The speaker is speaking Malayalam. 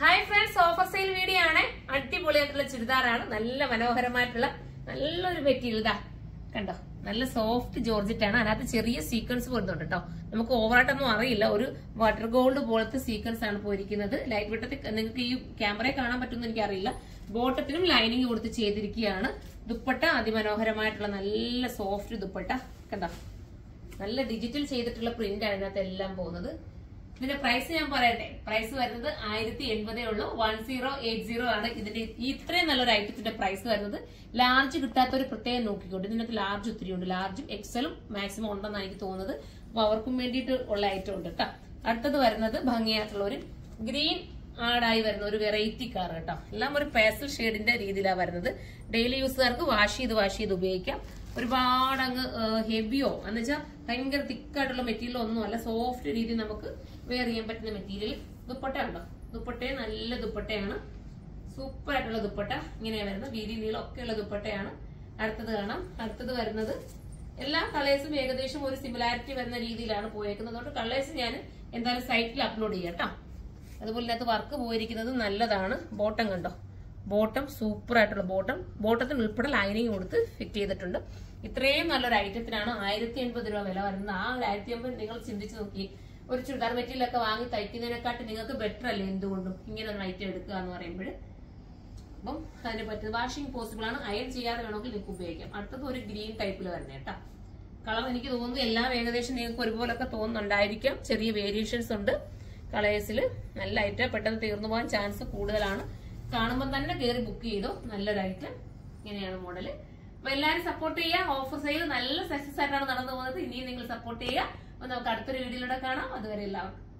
hi friends offer sale video ആണ് അടിപൊളിയായിട്ടുള്ള ചുരിദാറാണ് നല്ല മനോഹരമായിട്ടുള്ള നല്ലൊരു മെറ്റീരിയൽ ഇതാ കണ്ടോ നല്ല സോഫ്റ്റ് ജോർജറ്റ് ആണ് അതിനകത്ത് ചെറിയ സീക്വൻസ് വരുന്നുണ്ട് കേട്ടോ നമുക്ക് ഓവറായിട്ടൊന്നും അറിയില്ല ഒരു വാട്ടർ ഗോൾഡ് പോലത്തെ സീക്വൻസ് ആണ് പോയിരിക്കുന്നത് ലൈറ്റ് വെട്ടത്തിൽ നിങ്ങൾക്ക് ഈ ക്യാമറയിൽ കാണാൻ പറ്റുമെന്ന് എനിക്കറിയില്ല ബോട്ടത്തിനും ലൈനിങ് കൊടുത്ത് ചെയ്തിരിക്കുകയാണ് ദുപ്പട്ട അതിമനോഹരമായിട്ടുള്ള നല്ല സോഫ്റ്റ് ദുപ്പട്ട കണ്ടോ നല്ല ഡിജിറ്റൽ ചെയ്തിട്ടുള്ള പ്രിന്റ് ആണ് ഇതിനകത്ത് എല്ലാം പോകുന്നത് ഇതിന്റെ പ്രൈസ് ഞാൻ പറയട്ടെ പ്രൈസ് വരുന്നത് ആയിരത്തി എൺപതേ ഉള്ളൂ വൺ സീറോ എയ്റ്റ് സീറോ ആണ് ഇതിന്റെ ഈ ഇത്രയും നല്ലൊരു ഐറ്റത്തിന്റെ പ്രൈസ് വരുന്നത് ലാർജ് കിട്ടാത്ത ഒരു പ്രത്യേകം നോക്കിക്കോട്ടെ ഇതിനകത്ത് ലാർജ് ഒത്തിരി ഉണ്ട് ലാർജും എക്സലും മാക്സിമം ഉണ്ടെന്നാണ് എനിക്ക് തോന്നുന്നത് അപ്പൊ അവർക്കും വേണ്ടിയിട്ട് ഉള്ള ഐറ്റം ഉണ്ട് കേട്ടോ അടുത്തത് വരുന്നത് ഭംഗിയായിട്ടുള്ള ഒരു ഗ്രീൻ ആഡായി വരുന്ന ഒരു വെറൈറ്റി കാർ കേട്ടോ എല്ലാം ഒരു പേസൽ ഷെയ്ഡിന്റെ രീതിയിലാണ് വരുന്നത് ഡെയിലി യൂസുകാർക്ക് വാഷ് ചെയ്ത് വാഷ് ചെയ്ത് ഉപയോഗിക്കാം ഒരുപാട് അങ്ങ് ഹെവിയോ എന്ന് വെച്ചാൽ ഭയങ്കര തിക്കായിട്ടുള്ള മെറ്റീരിയൽ ഒന്നും അല്ല സോഫ്റ്റ് രീതിയിൽ നമുക്ക് വെയർ ചെയ്യാൻ പറ്റുന്ന മെറ്റീരിയൽ ദുപ്പട്ട ഉണ്ടോ ദുപ്പട്ടയെ നല്ല ദുപ്പട്ടയാണ് സൂപ്പർ ആയിട്ടുള്ള ദുപ്പട്ട ഇങ്ങനെയാണ് വരുന്നത് വീതി നീളം ഒക്കെയുള്ള ദുപ്പട്ടയാണ് അടുത്തത് കാണാം അടുത്തത് വരുന്നത് എല്ലാ കളേഴ്സും ഏകദേശം ഒരു സിമിലാരിറ്റി വരുന്ന രീതിയിലാണ് പോയേക്കുന്നത് അതുകൊണ്ട് കളേഴ്സ് ഞാൻ എന്തായാലും സൈറ്റിൽ അപ്ലോഡ് ചെയ്യാം കേട്ടോ അതുപോലെ ഇതിനകത്ത് വർക്ക് പോയിരിക്കുന്നത് നല്ലതാണ് ബോട്ടം കണ്ടോ ബോട്ടം സൂപ്പർ ആയിട്ടുള്ള ബോട്ടം ബോട്ടത്തിന് ഉൾപ്പെടെ ലൈനിങ് കൊടുത്ത് ഫിറ്റ് ചെയ്തിട്ടുണ്ട് ഇത്രയും നല്ലൊരു ഐറ്റത്തിനാണ് ആയിരത്തി എൺപത് രൂപ വില വരുന്നത് ആ ഒരു ആയിരത്തി എൺപത് നിങ്ങൾ ചിന്തിച്ച് നോക്കി ഒരു ചുരിദാർ മെറ്റീരിയൽ ഒക്കെ വാങ്ങി തയ്ക്കുന്നതിനെക്കാട്ടി നിങ്ങൾക്ക് ബെറ്റർ അല്ലേ എന്തുകൊണ്ടും ഇങ്ങനെ ഒരു ഐറ്റം എടുക്കുക എന്ന് പറയുമ്പോൾ അപ്പം അതിന് പറ്റുന്നത് വാഷിംഗ് പോസിബിൾ ആണ് അയൺ ചെയ്യാതെ വേണമെങ്കിൽ നിങ്ങൾക്ക് ഉപയോഗിക്കാം അടുത്തത് ഒരു ഗ്രീൻ ടൈപ്പിൽ വരുന്നത് കേട്ടോ കളർ എനിക്ക് തോന്നുന്നു എല്ലാം ഏകദേശം നിങ്ങൾക്ക് ഒരുപോലൊക്കെ തോന്നുന്നുണ്ടായിരിക്കാം ചെറിയ വേരിയേഷൻസ് ഉണ്ട് കളേഴ്സിൽ നല്ല ഐറ്റം പെട്ടെന്ന് തീർന്നു പോകാൻ ചാൻസ് കൂടുതലാണ് കാണുമ്പോൾ തന്നെ കയറി ബുക്ക് ചെയ്തോ നല്ലൊരു ഐറ്റം ഇങ്ങനെയാണ് മോഡല് അപ്പൊ എല്ലാവരും സപ്പോർട്ട് ചെയ്യുക ഓഫർ സെയിൽ നല്ല സക്സസ് ആയിട്ടാണ് നടന്നു പോകുന്നത് ഇനിയും നിങ്ങൾ സപ്പോർട്ട് ചെയ്യുക അപ്പൊ നമുക്ക് അടുത്തൊരു വീഡിയോയിലൂടെ കാണാം അതുവരെ എല്ലാവർക്കും